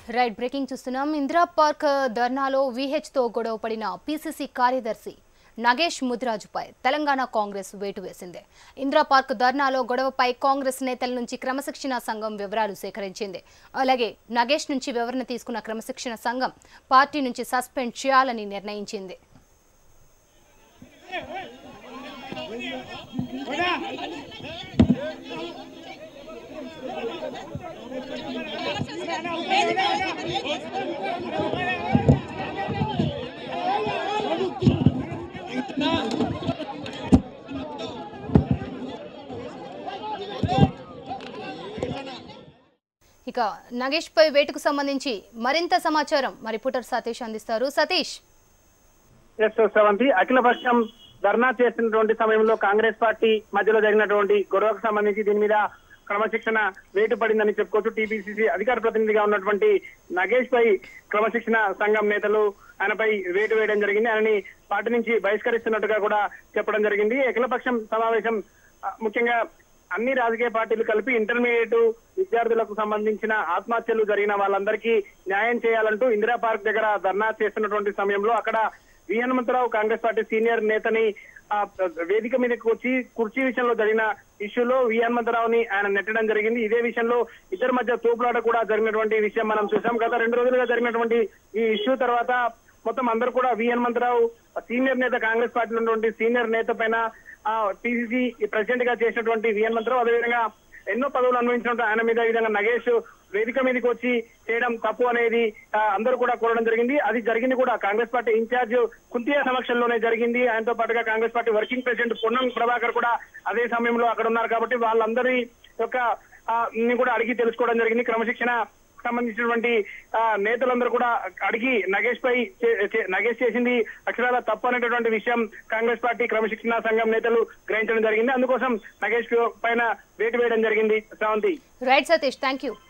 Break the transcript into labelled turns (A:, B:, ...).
A: right breaking చూస్తున్నాం Indira park ధర్నాలో విహెచ్తో గొడవ పడిన పీసీసీ కార్యదర్శి నగేష్ ముదిరాజుపై తెలంగాణ కాంగ్రెస్ వేటు వేసింది ఇందిరా పార్క్ ధర్నాలో గొడవపై కాంగ్రెస్ నేతల నుంచి క్రమశిక్షణ సంఘం వివరాలు సేకరించింది అలాగే నగేష్ నుంచి వివరణ తీసుకున్న క్రమశిక్షణ సంఘం పార్టీ నుంచి సస్పెండ్ చేయాలని నిర్ణయించింది ఇక నగేష్ పై వేటుకు సంబంధించి మరింత సమాచారం మరి రిపోర్టర్ సతీష్ అందిస్తారు సతీష్
B: ఎస్ సెవెంత్ అఖిలపక్షం ధర్నా చేస్తున్నటువంటి సమయంలో కాంగ్రెస్ పార్టీ మధ్యలో జరిగినటువంటి గొడవకు సంబంధించి దీని మీద క్రమశిక్షణ వేటు పడిందని చెప్పుకోవచ్చు టీపీసీసీ అధికార ప్రతినిధిగా ఉన్నటువంటి నగేష్ పై క్రమశిక్షణ సంఘం నేతలు ఆయనపై వేటు వేయడం జరిగింది ఆయనని పార్టీ నుంచి బహిష్కరిస్తున్నట్టుగా కూడా చెప్పడం జరిగింది అఖిలపక్షం సమావేశం ఆ, ముఖ్యంగా అన్ని రాజకీయ పార్టీలు కలిపి ఇంటర్మీడియట్ విద్యార్థులకు సంబంధించిన ఆత్మహత్యలు జరిగిన వాళ్ళందరికీ న్యాయం చేయాలంటూ ఇందిరా పార్క్ దగ్గర ధర్నా చేస్తున్నటువంటి సమయంలో అక్కడ వి హనుమంతరావు కాంగ్రెస్ పార్టీ సీనియర్ నేతని ఆ, వేదిక మీదకి వచ్చి కుర్చీ విషయంలో జరిగిన ఇష్యూలో వి హనుమంతరావుని ఆయన నెట్టడం జరిగింది ఇదే విషయంలో ఇద్దరి మధ్య తోపులాట కూడా జరిగినటువంటి విషయం మనం చూసాం గత రెండు రోజులుగా జరిగినటువంటి ఈ ఇష్యూ తర్వాత మొత్తం అందరూ కూడా వి హనుమంతరావు సీనియర్ నేత కాంగ్రెస్ పార్టీలో ఉన్నటువంటి సీనియర్ నేత పైన టీసీసీ ప్రెసిడెంట్ గా చేసినటువంటి వి హనుమంతరావు అదేవిధంగా ఎన్నో పదవులు అనుభవించినట్టు ఆయన మీద ఈ విధంగా నగేష్ వేదిక మీదకి వచ్చి చేయడం తప్పు అనేది ఆ, అందరూ కూడా కోరడం జరిగింది అది జరిగింది కూడా కాంగ్రెస్ పార్టీ ఇన్ఛార్జ్ కుంతియా సమక్షంలోనే జరిగింది ఆయనతో పాటుగా Congress party working president Ponnam Prabhakar కూడా అదే సమయంలో అక్కడ ఉన్నారు కాబట్టి వాళ్ళందరి యొక్క ఆ, ని కూడా అడిగి తెలుసుకోవడం జరిగింది క్రమశిక్షణ సంబంధించినటువంటి ఆ, నేతలందరూ కూడా అడిగి నగేష్ పై చే- చే- నగేష్ చేసింది అక్షరాల తప్పు అనేటటువంటి విషయం కాంగ్రెస్ పార్టీ క్రమశిక్షణ సంఘం నేతలు గ్రహించడం జరిగింది అందుకోసం నగేష్ పైన వేటు వేయడం జరిగింది Sravanthi
A: right Satish thank you